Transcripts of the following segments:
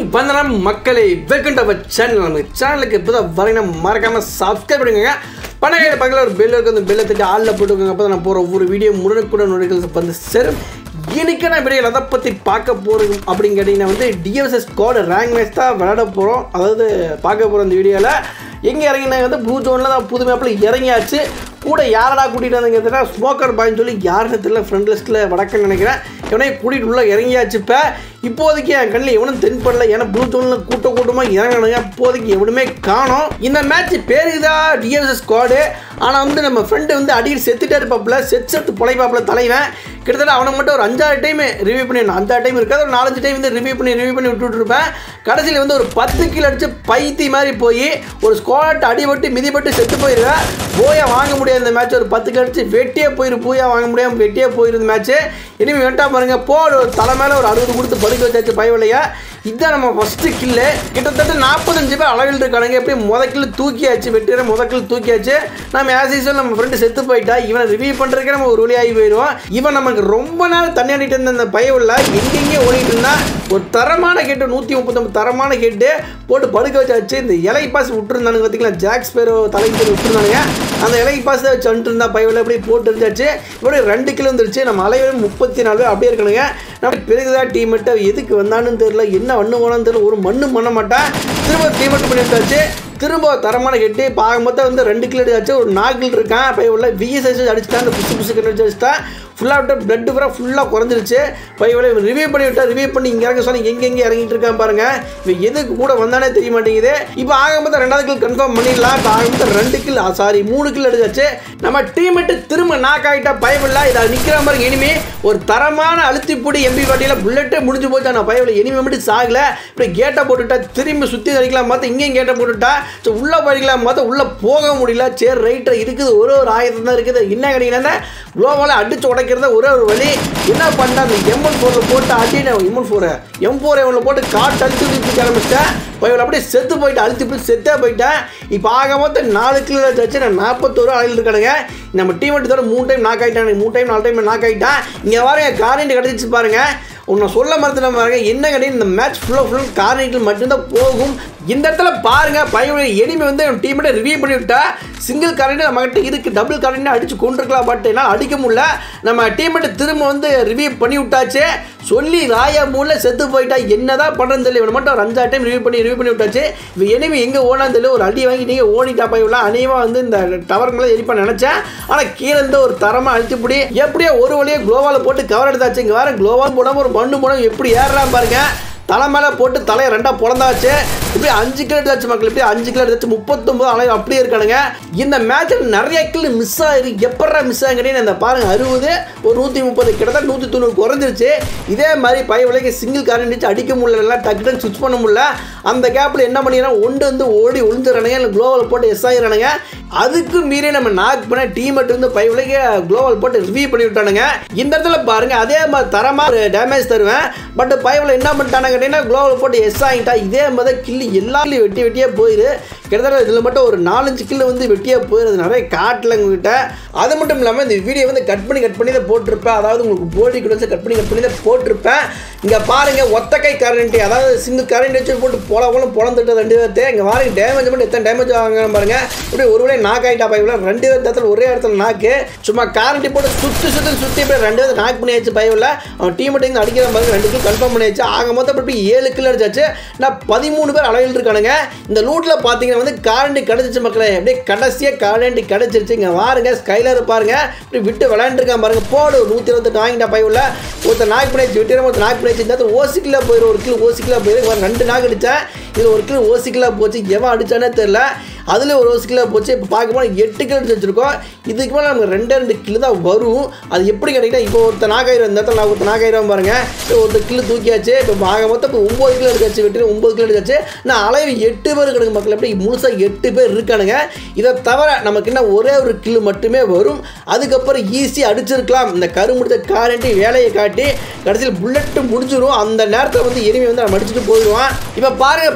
வந்தனம் மக்களை welcome to our channel நம்ம சேனலுக்கு இப்போ தான் வரீங்கன்னா மறக்காம சப்ஸ்கிரைப் பண்ணுங்க பணக்கார பக்கத்தில் ஒரு பெல் இருக்கு அந்த பெல்லை தட்டி ஆளில் போட்டுக்கோங்க அப்போ நான் போகிற ஒவ்வொரு வீடியோ முடனுக்குடன் நுழைகள் வந்து சேரும் இன்னைக்கு நான் வீடியோ எதை பற்றி பார்க்க போகிறோம் அப்படின்னு கேட்டிங்கன்னா வந்து டிஎஸ்எஸ் ஸ்குவாட் ரேங்க் மேட்ச் தான் விளையாட போகிறோம் அதாவது பார்க்க போகிறோம் இந்த வீடியோவில் எங்கே இறங்கினாங்க வந்து ப்ளூ ஜோனில் தான் புது மேப்பில் இறங்கியாச்சு கூட யாரடா கூட்டிகிட்டு வந்தீங்க தெரியல ஸ்மோக்கர் பாய்னு சொல்லி யாருன்னு தெரியல ஃப்ரெண்ட் லிஸ்ட்டில் வடக்குன்னு நினைக்கிறேன் இவனே கூட்டிகிட்டு உள்ள இறங்கியாச்சு இப்போ இப்போதைக்கு என் கண்ணில் எவனும் தென்படல ஏன்னா ப்ளூ ஜோனில் கூட்ட கூட்டமாக இறங்கணுங்க இப்போதைக்கு எவனுமே காணோம் இந்த மேட்ச் பேருக்குதா டிஎஸ்எஸ் ஸ்குவாடு ஆனால் வந்து நம்ம ஃப்ரெண்டு வந்து அடிக்கடி செத்துட்டே இருப்பாப்புல செத்து செத்து பொழைப்பாப்புல தலைவன் கிட்டத்தட்ட அவனை மட்டும் ஒரு அஞ்சாறு டைம் ரிவ்யூ பண்ணி அஞ்சாறு டைம் இருக்காது ஒரு நாலஞ்சு டைம் வந்து ரிவ்யூ பண்ணி ரிவ்யூ பண்ணி விட்டுட்டு இருப்பேன் கடைசியில் வந்து ஒரு பத்து கிலோ அடிச்சு பைத்தி மாதிரி போய் ஒரு ஸ்குவாட் அடிபட்டு மிதிப்பட்டு செத்து போயிடுவேன் போயா வாங்க முடியாது இந்த மேட்ச் ஒரு பத்து கிலோ அடிச்சு வெட்டியே போயிரு பூயா வாங்க முடியாமல் வெட்டியே போயிரு மேட்ச்சு இனிமேல் வேண்டாம் பாருங்க போடு ஒரு தலை மேலே ஒரு அறுபது கொடுத்து படுக்க வச்சாச்சு பயவலையா இதுதான் நம்ம ஃபஸ்ட்டு கில்லு கிட்டத்தட்ட நாற்பத்தஞ்சு பேர் அளவில் இருக்கானுங்க எப்படி முத கில்லு தூக்கியாச்சு வெட்டிற முத கில்லு தூக்கியாச்சு நம்ம ஆஸ் யூஸ்வல் நம்ம ஃப்ரெண்டு செத்து போயிட்டா இவனை ரிவ்யூ பண்ணுறதுக்கே நம்ம ஒரு வழியாகி போயிடுவோம் இவன் நமக்கு ரொம்ப நாள் தண்ணி ஆடிட்டு இருந்த அந்த பயவுள்ள எங்கெங்கே ஓடிட்டு இருந்தா ஒரு தரமான கேட்டு நூற்றி முப்பத்தொம்பது தரமான கேட்டு போட்டு படுக்க வச்சாச்சு இந்த இலை பாஸ் விட்டுருந்தானுங்க பார்த்தீங்களா ஜாக்ஸ் பேரோ தலைக்கு விட்டுருந்தானுங்க அந்த இலை பாஸ் வச்சு வந்துட்டு இருந்தா பயவில் அப்படியே போட்டு இருந்தாச்சு இப்படி ரெண்டு கிலோ வந்துருச்சு நம்ம அலைவரும் முப்பத்தி நாலு பேர் அப்படியே இருக்கணுங்க நம்ம பிறகுதான் டீமெட்டு எதுக்கு வந்தான்னு தெரியல என்ன பண்ணு போனான்னு தெரியல ஒரு மண்ணும் பண்ண மாட்டான் திரும்ப டீமெட் பண்ணி வச்சாச்சு திரும்ப தரமான கெட்டு பார்க்கும் மொத்தம் வந்து ரெண்டு கிலோ அடிச்சாச்சு ஒரு நாகில் இருக்கான் பைய உள்ள விஎஸ்எஸ் அடிச்சுட்டா அந்த புசு புசு கண்ணு அடிச்சுட்டா ஃபுல்லாக விட்டு பிளட் பூரா ஃபுல்லாக குறைஞ்சிருச்சு பைய ரிவ்யூ பண்ணி விட்டா ரிவ்யூ பண்ணி இங்கே இறங்க சொன்னி எங்கே எங்கே இறங்கிட்டு இருக்கான் பாருங்க இவன் எதுக்கு கூட வந்தானே தெரிய மாட்டேங்குது இப்போ ஆக மொத்தம் ரெண்டாவது கில் கன்ஃபார்ம் பண்ணிடலாம் இப்போ ஆக மொத்தம் ரெண்டு கில் சாரி மூணு கில் அடிச்சாச்சு நம்ம டீமெட்டு திரும்ப நாக் ஆகிட்டா பயமில்ல இதை நிற்கிற மாதிரி இனிமே ஒரு தரமான அழுத்திப்பூடி எம்பி பாட்டியில் புல்லட்டே முடிஞ்சு போச்சு நான் பயவில் இனிமே மட்டும் சாகல இப்படி கேட்டை போட்டுட்டா திரும்பி சுற்றி அடிக்கலாம் பார்த்தா இங்கேயும் கேட்டை போட்டுட்டா ஸோ உள்ளே போய்க்கலாம் பார்த்தா உள்ளே போக முடியல சரி ரைட்டில் இருக்குது ஒரு ஒரு ஆயிரத்து தான் இருக்குது என்ன கிடைக்கலன்னா குளோபலாக அடிச்சு உடைக்கிறத ஒரே ஒரு வழி என்ன பண்ணா அந்த எம்எல் ஃபோரில் போட்டு அடின எம்எல் ஃபோரை எம் ஃபோர் எம்எல் போட்டு காட்டு அழுத்தி தூக்கி கிளம்பிச்சிட்டேன் போய் அப்படியே செத்து போயிட்டு அழுத்தி போய் செத்தே போயிட்டேன் இப்போ ஆக மொத்தம் நாலு கிலோ வச்சு நான் நாற்பத்தோரு ஆயில் இருக்கானுங்க நம்ம டீம் மட்டும் தவிர மூணு டைம் நாக் ஆகிட்டானுங்க மூணு டைம் நாலு டைம் நாக் ஆகிட்டான் இங்கே பாருங்க காரண்ட் கிடச்சிச்சு பாருங்க உன்னை சொல்ல மறந்துட்ட பாருங்க என்ன கிடையாது இந்த மேட்ச் ஃபுல்லாக ஃபுல் காரணிகள் மட்டும்தான் போகும் இந்த இடத்துல பாருங்க பையனுடைய எனிமி வந்து டீமோட ரிவ்யூ பண்ணி விட்டா சிங்கிள் கரண்ட் நம்ம கிட்ட இருக்கு டபுள் கரண்ட் அடிச்சு கொண்டிருக்கலாம் பட் என்னால் அடிக்க முடியல நம்ம டீமேட்டை திரும்ப வந்து ரிவ்யூ பண்ணி விட்டாச்சு சொல்லி ராயா மூல செத்து போயிட்டா என்னதான் பண்ணுறது தெரியல இவனை மட்டும் ஒரு அஞ்சாறு டைம் ரிவ்யூ பண்ணி ரிவ்யூ பண்ணி விட்டாச்சு இப்போ எனிமி எங்கே ஓடான்னு தெரியல ஒரு அடி வாங்கி நீங்கள் ஓடிட்டா பையெல்லாம் அநேகமாக வந்து இந்த டவர் மேலே எரிப்பா நினச்சேன் ஆனால் கீழே இருந்து ஒரு தரமாக அழுத்திப்படி எப்படியோ ஒரு வழியாக குளோவால் போட்டு கவர் எடுத்தாச்சு இங்கே வேறு குளோவால் போடாமல் ஒரு மண்ணு போடாமல் எப்படி ஏறுறான் பாருங்க தலை மேலே போட்டு தலையை ரெண்டாக பிறந்தாச்சு இப்படி அஞ்சு கிலோ எடுத்தாச்சு மக்கள் இப்படி அஞ்சு கிலோ எடுத்தாச்சு முப்பத்தொம்பது அளவு அப்படியே இருக்கானுங்க இந்த மேட்ச்சில் நிறைய கிலோ மிஸ் ஆகிருக்கு எப்படா மிஸ் ஆகுறேன்னு இந்த பாருங்க அறுபது ஒரு நூற்றி முப்பது கிட்டத்தட்ட நூற்றி தொண்ணூறு குறைஞ்சிருச்சு இதே மாதிரி பய விலைக்கு சிங்கிள் கரண்ட் வச்சு அடிக்க முடியல டக்கு டக்கு சுவிச் பண்ண முடியல அந்த கேப்பில் என்ன பண்ணிடுறோம் ஒன்று வந்து ஓடி ஒளிஞ்சிடறானுங்க இல்லை குளோவல் போட்டு எஸ் ஆகிடுறானுங்க அதுக்கு மீறி நம்ம நாக் பண்ண டீமெட் வந்து பை விலைக்கு குளோவல் போட்டு ரிவ்யூ பண்ணி விட்டானுங்க இந்த இடத்துல பாருங்க அதே மாதிரி தரமாக டேமேஜ் தருவேன் பட் பைவில் என்ன பண்ணிட்டானுங்க கேட்டீங்கன்னா குளோவல் போட்டு எஸ் ஆகிட்டா இதே மாதிரி கில்லு எல்லாத்துலையும் வெட்டி வெட்டியே போயிரு கிட்டத்தட்ட இதில் மட்டும் ஒரு நாலஞ்சு கில்லு வந்து வெட்டியாக போயிடுது நிறைய காட்டில் உங்ககிட்ட அது மட்டும் இல்லாமல் இந்த வீடியோ வந்து கட் பண்ணி கட் பண்ணி தான் போட்டிருப்பேன் அதாவது உங்களுக்கு போடி கூட கட் பண்ணி கட் பண்ணி தான் போட்டிருப்பேன் இங்கே பாருங்கள் ஒத்தக்கை கரண்ட்டு அதாவது சிங்கிள் கரண்ட் வச்சு போட்டு போல போல பொழந்துட்டு ரெண்டு பேர்த்து இங்கே பாருங்க டேமேஜ் மட்டும் எத்தனை டேமேஜ் வாங்க பாருங்க இப்படி ஒரு வேளை நாக் ஆகிட்டா பைவில் ரெண்டு பேர் இடத்துல ஒரே இடத்துல நாக்கு சும்மா கரண்ட்டி போட்டு சுற்றி சுற்றி சுற்றி இப்படி ரெண்டு பேர் நாக் பண்ணியாச்சு பைவில் அவன் டீம் மட்டும் அடிக்கிற மாதிரி ரெண்டு கிலோ கன்ஃபார்ம் பண்ணியாச்சு ஆக மொத்தம் இப்படி ஏழு கிலோ அடிச்சாச்சு நான் பதிமூணு பேர் அளவில் இருக்கானுங்க இந்த லூட்டில் பார்த்தீங்கன்னா வந்து காரண்டி கிடச்சிச்சு மக்களே அப்படியே கடைசியாக காரண்டி கிடச்சிருச்சு இங்கே வாருங்க ஸ்கைலர் பாருங்க இப்படி விட்டு விளையாண்டுருக்கான் பாருங்க போடு நூற்றி இருபத்தெட்டு வாங்கிட்டா பைவில் ஒருத்தர் நாக் பண்ணியாச்சு விட்டு ஒருத்தர் நாக் பண்ணியாச்சு இந்த ஓசிக்கில் போயிடும் ஒரு கிலோ ஓசிக்கில் போயிடும் ரெண்டு நாக் அடித்தேன் இதில் ஒரு கிலோ ஓசிக்கில் போச்சு எவன் அடித்தானே தெரில அதில் ஒரு ஒரு கிலோ போச்சு இப்போ பார்க்கும்போது எட்டு கிலோ அடிச்சு வச்சிருக்கோம் இதுக்கு மேலே நமக்கு ரெண்டே ரெண்டு கிலோ தான் வரும் அது எப்படி கிடைக்கிட்டா இப்போ ஒருத்தர் நாகாயிரம் இந்த இடத்துல நான் ஒருத்தர் நாகாயிரம் பாருங்க இப்போ ஒருத்தர் கிலோ தூக்கியாச்சு இப்போ ஆக மொத்தம் இப்போ ஒம்பது கிலோ எடுத்தாச்சு வெட்டி ஒம்பது கிலோ எடுத்தாச்சு நான் அளவு எட்டு பேர் கிடக்கு மக்கள் எப்படி முழுசாக எட்டு பேர் இருக்கானுங்க இதை தவிர நமக்கு என்ன ஒரே ஒரு கிலோ மட்டுமே வரும் அதுக்கப்புறம் ஈஸியாக அடிச்சிருக்கலாம் இந்த கரு முடிச்ச காரண்டி வேலையை காட்டி கடைசியில் புல்லட்டு முடிஞ்சிடும் அந்த நேரத்தில் வந்து எனிமே வந்து நம்ம அடிச்சுட்டு போயிடுவான் இப்போ பாருங்க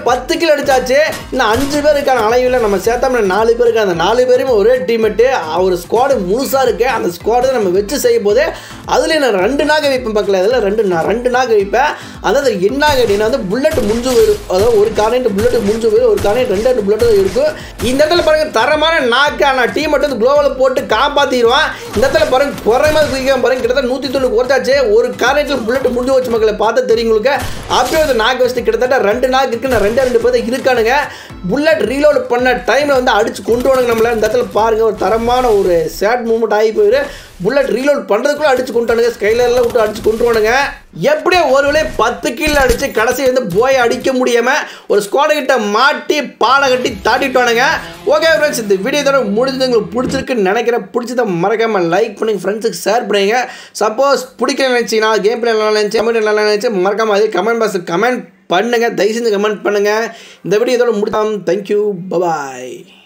பத்து கிலோ அடிச்சாச்சு இன்னும் அஞ்சு பேர் இருக்கான அலைவில் நம்ம சேர்த்தோம்னா நாலு பேர் இருக்காங்க அந்த நாலு பேருமே ஒரே டீமெட்டு ஒரு ஸ்குவாடு முழுசாக இருக்கு அந்த ஸ்குவாடு நம்ம வச்சு செய்யும் போது அதில் நான் ரெண்டு நாக வைப்பேன் பக்கத்தில் அதில் ரெண்டு நான் ரெண்டு நாக வைப்பேன் அதாவது என்ன கேட்டீங்கன்னா வந்து புல்லட் முடிஞ்சு போயிடும் அதாவது ஒரு கார்னெட் புல்லட் முடிஞ்சு போயிடும் ஒரு கார்னெட் ரெண்டு ரெண்டு புல்லட் இருக்கும் இந்த இடத்துல பாருங்க தரமான நாக்கு ஆனால் டீம் மட்டும் குளோவில் போட்டு காப்பாற்றிடுவான் இந்த இடத்துல பாருங்க குறைமா குதிக்காம பாருங்க கிட்டத்தட்ட நூற்றி தொண்ணூறு குறைச்சாச்சு ஒரு கார்னெட்டில் புல்லட் முடிஞ்சு வச்சு மக்களை பார்த்தா தெரியும் உங்களுக்கு அப்படியே வந்து நாக்கு வச்சு கிட்டத்தட்ட ரெண்டு நாக்கு இருக்கு நான் ரெண்டே ரெண்டு பேர் இருக்கானுங்க புல்லட் ரீலோட் பண்ண டைமில் வந்து அடிச்சு கொண்டு வானுங்க நம்மள இந்த இடத்துல பாருங்க ஒரு தரமான ஒரு சேட் மூமெண்ட் ஆகி போயிரு புல்லட் ரீலோட் பண்ணுறதுக்குள்ள அடிச்சு கொண்டுட்டானுங்க ஸ்கைலர்லாம் விட்டு அடிச்சு கொண்டு வானுங்க எப்படியோ ஒரு வேளை பத்து கீழே அடிச்சு கடைசி வந்து போய் அடிக்க முடியாம ஒரு ஸ்குவாடு கிட்ட மாட்டி பாலை கட்டி தாட்டிட்டானுங்க ஓகே ஃப்ரெண்ட்ஸ் இந்த வீடியோ தடவை முடிஞ்சது உங்களுக்கு பிடிச்சிருக்குன்னு நினைக்கிறேன் பிடிச்சதை மறக்காம லைக் பண்ணுங்க ஃப்ரெண்ட்ஸுக்கு ஷேர் பண்ணுங்க சப்போஸ் பிடிக்கல நினச்சிங்கன்னா கேம் பிளே நல்லா நினச்சி கமெண்ட் நல்லா நினச்சி மறக்காம அதே கமெண்ட் பாக்ஸ் கமெண்ட் பண்ணுங்க தயவு செஞ்சு கமெண்ட் பண்ணுங்க இந்த வீடியோ இதோட முடிக்கலாம் தேங்க்யூ பபாய்